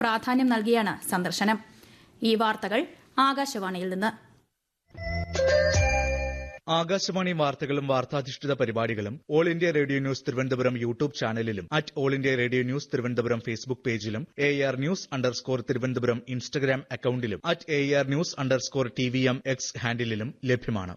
പ്രാധാന്യം നൽകിയാണ് സന്ദർശനം ഈ വാർത്തകൾ ആകാശവാണിയിൽ നിന്ന് ആകാശവാണി വാർത്തകളും വാർത്താധിഷ്ഠിത പരിപാടികളും all India radio news Thiruvananthapuram YouTube ചാനലിലും at all India radio news Thiruvananthapuram Facebook പേജിലും A R news underscore Thiruvananthapuram Instagram അക്കൌണ്ടിലും at A R news underscore T V M X ഹാൻഡിലും ലഭ്യമാണ്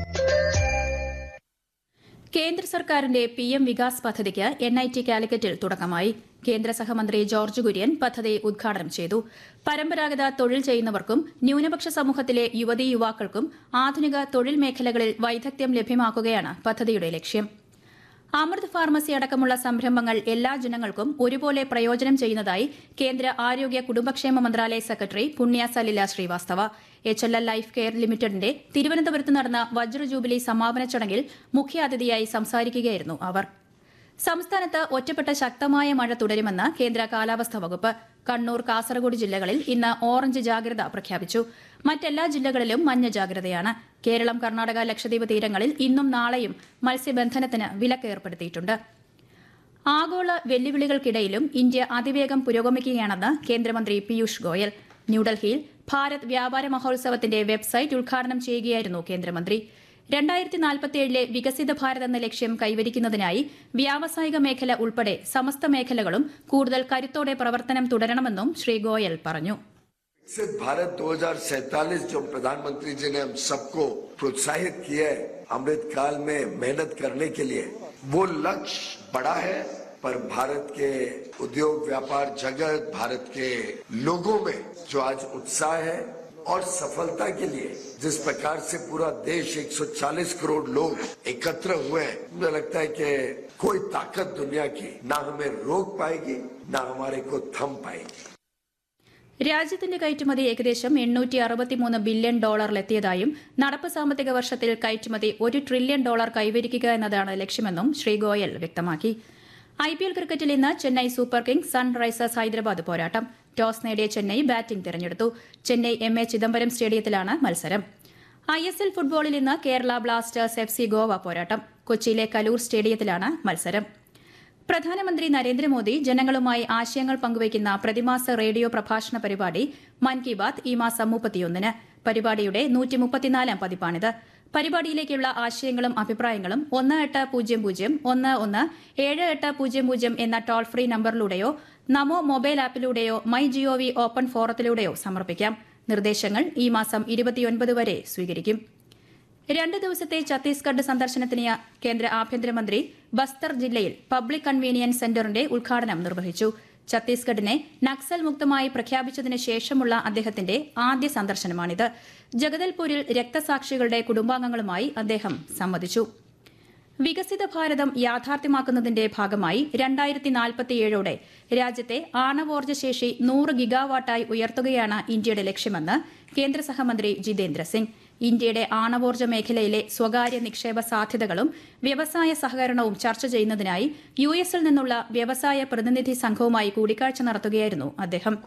കേന്ദ്ര സർക്കാരിന്റെ പി എം വികാസ് പദ്ധതിക്ക് എൻ ഐ ടി കാലിക്കറ്റിൽ തുടക്കമായി കേന്ദ്ര സഹമന്ത്രി ജോർജ് കുര്യൻ പദ്ധതി ഉദ്ഘാടനം ചെയ്തു പരമ്പരാഗത തൊഴിൽ ചെയ്യുന്നവർക്കും ന്യൂനപക്ഷ സമൂഹത്തിലെ യുവതീ യുവാക്കൾക്കും ആധുനിക തൊഴിൽ മേഖലകളിൽ വൈദഗ്ധ്യം ലഭ്യമാക്കുകയാണ് പദ്ധതിയുടെ ലക്ഷ്യം അമൃത് ഫാർമസി അടക്കമുള്ള സംരംഭങ്ങൾ എല്ലാ ജനങ്ങൾക്കും ഒരുപോലെ പ്രയോജനം ചെയ്യുന്നതായി കേന്ദ്ര ആരോഗ്യ കുടുംബക്ഷേമ മന്ത്രാലയ secretary Punya Salila Srivastava H L L life care ലിമിറ്റഡിന്റെ തിരുവനന്തപുരത്ത് നടന്ന വജ്ര ജൂബിലി സമാപന ചടങ്ങിൽ മുഖ്യാതിഥിയായി സംസാരിക്കുകയായിരുന്നു അവർ സംസ്ഥാനത്ത് ഒറ്റപ്പെട്ട ശക്തമായ മഴ തുടരുമെന്ന് കേന്ദ്ര കാലാവസ്ഥാ വകുപ്പ് കണ്ണൂർ കാസർഗോഡ് ജില്ലകളിൽ ഇന്ന് ഓറഞ്ച് ജാഗ്രത പ്രഖ്യാപിച്ചു മറ്റെല്ലാ ജില്ലകളിലും മഞ്ഞ ജാഗ്രതയാണ് കേരളം കർണാടക ലക്ഷദ്വീപ് തീരങ്ങളിൽ ഇന്നും നാളെയും മത്സ്യബന്ധനത്തിന് വിലക്ക് ഏർപ്പെടുത്തിയിട്ടുണ്ട് ആഗോള വെല്ലുവിളികൾക്കിടയിലും ഇന്ത്യ അതിവേഗം പുരോഗമിക്കുകയാണെന്ന് കേന്ദ്രമന്ത്രി പീയൂഷ് ഗോയൽ ന്യൂഡൽഹിയിൽ ഭാരത് വ്യാപാര മഹോത്സവത്തിന്റെ വെബ്സൈറ്റ് ഉദ്ഘാടനം ചെയ്യുകയായിരുന്നു കേന്ദ്രമന്ത്രി രണ്ടായിരത്തി നാൽപ്പത്തിയേഴിലെ വികസിത ഭാരത് എന്ന ലക്ഷ്യം കൈവരിക്കുന്നതിനായി വ്യാവസായിക മേഖല ഉൾപ്പെടെ സമസ്ത മേഖലകളും കൂടുതൽ കരുത്തോടെ പ്രവർത്തനം തുടരണമെന്നും ശ്രീ ഗോയൽ പറഞ്ഞു विकसित भारत 2047 जो प्रधानमंत्री जी ने हम सबको प्रोत्साहित किया है अमृत काल में मेहनत करने के लिए वो लक्ष्य बड़ा है पर भारत के उद्योग व्यापार जगत भारत के लोगों में जो आज उत्साह है और सफलता के लिए जिस प्रकार से पूरा देश 140 करोड़ लोग एकत्र हुए हैं मुझे लगता है कि कोई ताकत दुनिया की ना हमें रोक पाएगी ना हमारे को थम पाएगी രാജ്യത്തിന്റെ കയറ്റുമതി ഏകദേശം എണ്ണൂറ്റി അറുപത്തിമൂന്ന് ബില്യൺ ഡോളറിലെത്തിയതായും നടപ്പ് സാമ്പത്തിക വർഷത്തിൽ കയറ്റുമതി ഒരു ട്രില്യൺ ഡോളർ കൈവരിക്കുക എന്നതാണ് ലക്ഷ്യമെന്നും ശ്രീ ഗോയൽ വ്യക്തമാക്കി ഐ പി എൽ ക്രിക്കറ്റിൽ ഇന്ന് Chennai super kings sunrisers Hyderabad പോരാട്ടം ടോസ് നേടിയ ചെന്നൈ ബാറ്റിംഗ് തെരഞ്ഞെടുത്തു ചെന്നൈ എം എ ചിദംബരം സ്റ്റേഡിയത്തിലാണ് മത്സരം ഐ എസ് എൽ ഫുട്ബോളിൽ ഇന്ന് Kerala blasters F C Goa പോരാട്ടം കൊച്ചിയിലെ കലൂർ സ്റ്റേഡിയത്തിലാണ് മത്സരം പ്രധാനമന്ത്രി നരേന്ദ്രമോദി ജനങ്ങളുമായി ആശയങ്ങൾ പങ്കുവയ്ക്കുന്ന പ്രതിമാസ റേഡിയോ പ്രഭാഷണ പരിപാടി മൻ കി ബാത് ഈ മാസം മുപ്പത്തിയൊന്നിന് പരിപാടിയുടെ നൂറ്റി മുപ്പത്തിനാലാം പതിപ്പാണിത് പരിപാടിയിലേക്കുള്ള ആശയങ്ങളും അഭിപ്രായങ്ങളും ഒന്ന് എട്ട് പൂജ്യം പൂജ്യം ഒന്ന് ഒന്ന് ഏഴ് എട്ട് പൂജ്യം പൂജ്യം എന്ന ടോൾ ഫ്രീ നമ്പറിലൂടെയോ നമോ മൊബൈൽ ആപ്പിലൂടെയോ മൈ ജിഒവി ഓപ്പൺ ഫോറത്തിലൂടെയോ സമർപ്പിക്കാം നിർദ്ദേശങ്ങൾ ഈ മാസം ഇരുപത്തിയൊൻപത് വരെ സ്വീകരിക്കും രണ്ട് ദിവസത്തെ ഛത്തീസ്ഗഡ് സന്ദർശനത്തിന് കേന്ദ്ര ആഭ്യന്തരമന്ത്രി ബസ്തർ ജില്ലയിൽ പബ്ലിക് കൺവീനിയൻസ് സെന്ററിന്റെ ഉദ്ഘാടനം നിർവഹിച്ചു ഛത്തീസ്ഗഡിനെ നക്സൽ മുക്തമായി പ്രഖ്യാപിച്ചതിന് ശേഷമുള്ള അദ്ദേഹത്തിന്റെ ആദ്യ സന്ദർശനമാണിത് ജഗദൽപൂരിൽ രക്തസാക്ഷികളുടെ കുടുംബാംഗങ്ങളുമായി അദ്ദേഹം സംവദിച്ചു വികസിത ഭാരതം യാഥാർത്ഥ്യമാക്കുന്നതിന്റെ ഭാഗമായി രണ്ടായിരത്തി നാൽപ്പത്തിയേഴോടെ രാജ്യത്തെ ആണവോർജ്ജ ശേഷി നൂറ് ഗിഗാവാട്ടായി ഉയർത്തുകയാണ് ഇന്ത്യയുടെ ലക്ഷ്യമെന്ന് കേന്ദ്ര സഹമന്ത്രി ജിതേന്ദ്ര സിംഗ് ഇന്ത്യയുടെ ആണവോർജ്ജ മേഖലയിലെ സ്വകാര്യ നിക്ഷേപ സാധ്യതകളും വ്യവസായ സഹകരണവും ചർച്ച ചെയ്യുന്നതിനായി യു എസിൽ നിന്നുള്ള വ്യവസായ പ്രതിനിധി സംഘവുമായി കൂടിക്കാഴ്ച നടത്തുകയായിരുന്നു അദ്ദേഹം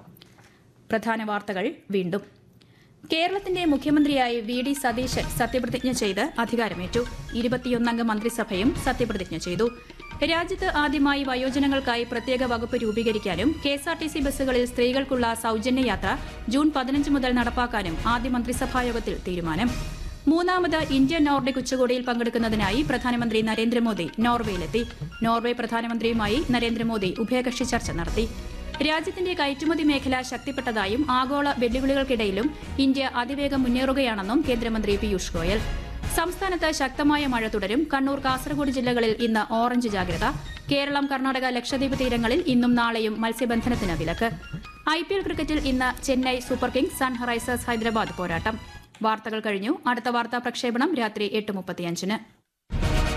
പ്രധാന വാർത്തകൾ വീണ്ടും കേരളത്തിന്റെ മുഖ്യമന്ത്രിയായി വി ഡി സതീശൻ സത്യപ്രതിജ്ഞ ചെയ്ത് അധികാരമേറ്റു ഇരുപത്തിയൊന്നംഗ മന്ത്രിസഭയും സത്യപ്രതിജ്ഞ ചെയ്തു രാജ്യത്ത് ആദ്യമായി വയോജനങ്ങൾക്കായി പ്രത്യേക വകുപ്പ് രൂപീകരിക്കാനും കെഎസ്ആർടിസി ബസ്സുകളിൽ സ്ത്രീകൾക്കുള്ള സൌജന്യ യാത്ര ജൂൺ പതിനഞ്ച് മുതൽ നടപ്പാക്കാനും ആദ്യ മന്ത്രിസഭായോഗത്തിൽ തീരുമാനം മൂന്നാമത് ഇന്ത്യ നോർഡിക് ഉച്ചകോടിയിൽ പങ്കെടുക്കുന്നതിനായി പ്രധാനമന്ത്രി നരേന്ദ്രമോദി നോർവേയിലെത്തി നോർവേ പ്രധാനമന്ത്രിയുമായി നരേന്ദ്രമോദി ഉഭയകക്ഷി ചർച്ച നടത്തി രാജ്യത്തിന്റെ കയറ്റുമതി മേഖല ശക്തിപ്പെട്ടതായും ആഗോള വെല്ലുവിളികൾക്കിടയിലും ഇന്ത്യ അതിവേഗം മുന്നേറുകയാണെന്നും കേന്ദ്രമന്ത്രി പീയൂഷ് ഗോയൽ സംസ്ഥാനത്ത് ശക്തമായ മഴ തുടരും കണ്ണൂർ കാസർഗോഡ് ജില്ലകളിൽ ഇന്ന് ഓറഞ്ച് ജാഗ്രത കേരളം കർണാടക ലക്ഷദ്വീപ് തീരങ്ങളിൽ ഇന്നും നാളെയും മത്സ്യബന്ധനത്തിന് വിലക്ക് ഐ പി എൽ ക്രിക്കറ്റിൽ ഇന്ന് Chennai super kings sunrisers Hyderabad പോരാട്ടം വാർത്തകൾ കഴിഞ്ഞു അടുത്ത വാർത്താ പ്രക്ഷേപണം രാത്രി എട്ട് മുപ്പത്തിയഞ്ചിന്